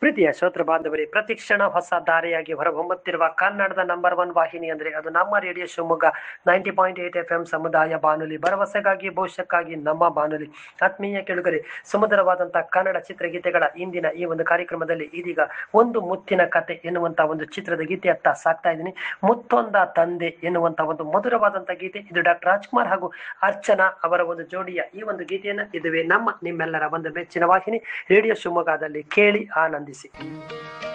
ಪ್ರೀತಿಯ ಶ್ರೋತೃ ಬಾಂಧವರೇ ಪ್ರತಿಕ್ಷಣ ಹೊಸ ದಾರಿಯಾಗಿ ಹೊರಹೊಮ್ಮುತ್ತಿರುವ ಕನ್ನಡದ ನಂಬರ್ ಒನ್ ವಾಹಿನಿ ಅಂದ್ರೆ ಅದು ನಮ್ಮ radio Shivamogga ninety point eight F M ಸಮುದಾಯ ಬಾನುಲಿ ಭರವಸೆಗಾಗಿ ಭವಿಷ್ಯಕ್ಕಾಗಿ ನಮ್ಮ ಬಾನುಲಿ ಆತ್ಮೀಯ ಕೆಳುಗರೆ ಸುಮಧುರವಾದಂತಹ ಕನ್ನಡ ಚಿತ್ರಗೀತೆಗಳ ಇಂದಿನ ಈ ಒಂದು ಕಾರ್ಯಕ್ರಮದಲ್ಲಿ ಇದೀಗ ಒಂದು ಮುತ್ತಿನ ಕತೆ ಎನ್ನುವಂತ ಒಂದು ಚಿತ್ರದ ಗೀತೆಯತ್ತ ಸಾಕ್ತಾ ಇದ್ದೀನಿ ಮುತ್ತೊಂದ ತಂದೆ ಎನ್ನುವಂತ ಒಂದು ಮಧುರವಾದಂತ ಗೀತೆ ಇದು ಡಾಕ್ಟರ್ ರಾಜ್ಕುಮಾರ್ ಹಾಗೂ ಅರ್ಚನಾ ಅವರ ಒಂದು ಜೋಡಿಯ ಈ ಒಂದು ಗೀತೆಯನ್ನ ಇದುವೇ ನಮ್ಮ ನಿಮ್ಮೆಲ್ಲರ ಒಂದು ಮೆಚ್ಚಿನ ವಾಹಿನಿ ರೇಡಿಯೋ ಶಿವಮೊಗ್ಗದಲ್ಲಿ ಕೇಳಿ ಆನಂದಿಸಿ